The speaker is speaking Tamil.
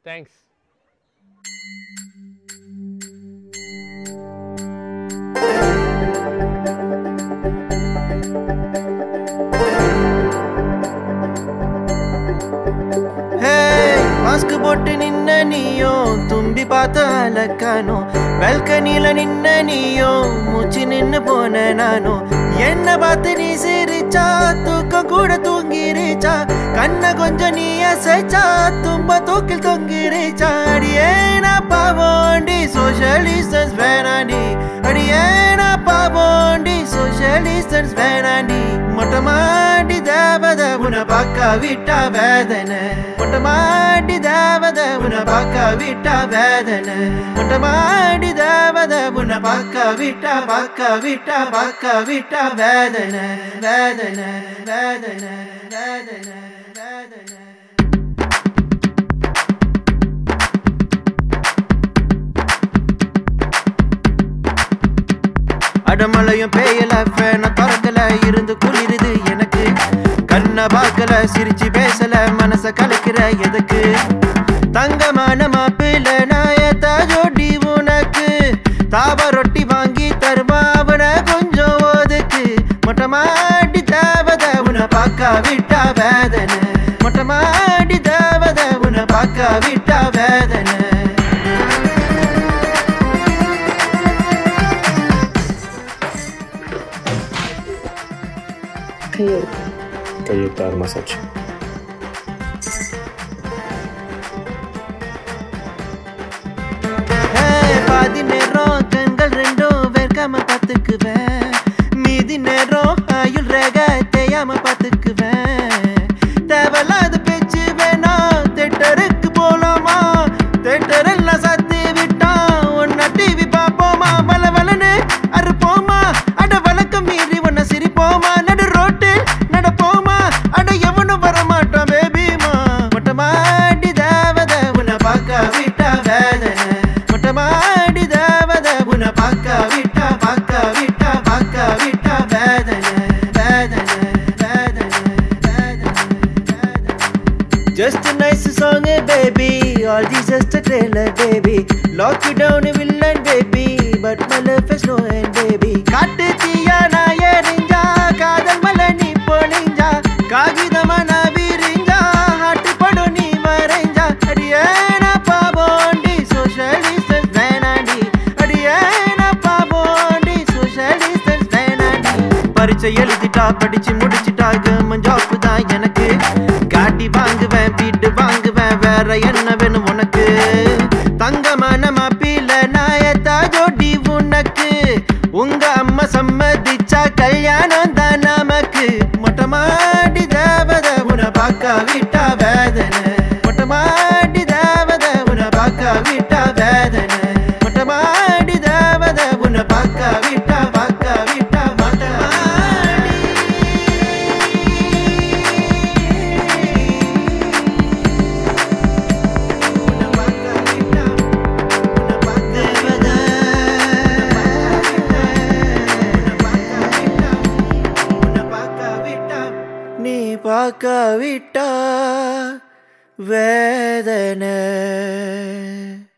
தேங்க்ஸ் மாஸ்க் போட்டு நின்ன நீயோ தும்பி பார்த்த அலக்கானோ பெல்கனில நின்ன நீயோ மூச்சு நின்னு போன நானோ என்ன பார்த்து நீ சிரிச்சா தூக்கம் கூட தூங்கிருச்சா கண்ண கொஞ்சம் நீ அசைச்சா தும்ப தூக்கில் தொங்கிருச்சா அடியேனா பாவோண்டி சோஷியல் டிஸ்டன்ஸ் வேணாண்டி அடியேனா பாவோண்டி சோஷியல் டிஸ்டன்ஸ் வேணாண்டி மொட்டை மாடி தேவதை உன்னை பார்க்க விட்டா வேதனை மொட்டை மாடி தேவதை உன்னை பார்க்க விட்டா வேதனை மொட்டை மாடி தேவதை உன்னை பார்க்க விட்டா பார்க்க விட்டா பார்க்க விட்டா வேதனை வேதனை வேதனை வேதனை வேதனை அடமழையும் பேயல ஃபேன திறக்கல இருந்து குளிருது எனக்கு கண்ண பார்க்கல சிரிச்சு பேசல மனச கலக்கிற எதுக்கு தங்கமான மாப்பிள்ள நாயத்த ஜோடி உனக்கு தாவ ரொட்டி வாங்கி தருவா அவன கொஞ்சம் ஒதுக்கு மொட்டை மாடி தேவதை உன்னை பார்க்க விட்டா வேதனை மொட்டை மாடி தேவதை உன்னை பார்க்க விட்டா வேதனை கையெழுத்து கையெழுத்து ஆறு மாதம் ஆச்சு ஏய், பாதி நேரம் கண்கள் ரெண்டும் வெறுக்காம பார்த்துக்குவேன் மீதி நேரம் ஆயுள் ரேக தேயாம பார்த்துக்குவேன் தேவையில்லாத பேச்சு வேணாம் தேட்டருக்கு போலாமா தேட்டர் எல்லாம் சத்தி விட்டான் ஒன்னா டிவி பார்ப்போமா வள வளன்னு அறுப்போமா அட வழக்கம் மீறி ஒன்ன சிரிப்போமா நடு ரோட்டில் நடப்போமா அட எவனும் வர மாட்டான் பேபிமா மொட்டை மாடி தேவதை உன்னை பார்க்க விட்டா வேதனை மொட்டை மாடி தேவதை உன்னை பார்க்க விட்டா பார்க்க விட்டா பார்க்க விட்டா வேதனை வேதனை வேதனை வேதனை வேதனை Just a nice song, eh, baby. All these just a trailer, baby. Lock you down, a villain, baby. But my love is no end, baby. காட்டு தீயா நான் எரிஞ்சா காதல் மலை நீ பொழிஞ்சா காகிதமா நான் விரிஞ்சா ஆட்டுப்படும் நீ மறைஞ்சா அடியேனா பாபோண்டி சோஷியல் டிஸ்டன்ஸ் வேணாண்டி அடியேனா பாபோண்டி சோஷியல் டிஸ்டன்ஸ் வேணாண்டி பரீட்சை எழுதிட்டா படிச்சு முடிச்சிட்டா கவர்மெண்ட் தான் எனக்கு காட்டி வாங்குவேன் வீட்டு வாங்குவேன் வேற என்ன வேணும் உனக்கு தங்கமான மாப்பிள்ள நாயத்தா ஜோடி உனக்கு உங்க அம்மா சம்மதிச்சா கல்யாணம் தான் நமக்கு மொட்டை மாடி தேவதை உன்னை பார்க்க விட்டா வேதனை மொட்டை மாடி தேவதை உன்னை பார்க்க விட்டா வேதனை மொட்டை மாடி தேவதை உன்னை பார்க்க விட்டா பார்க்க விட்டா மொட்டை நீ பார்க்க விட்டா வேதனை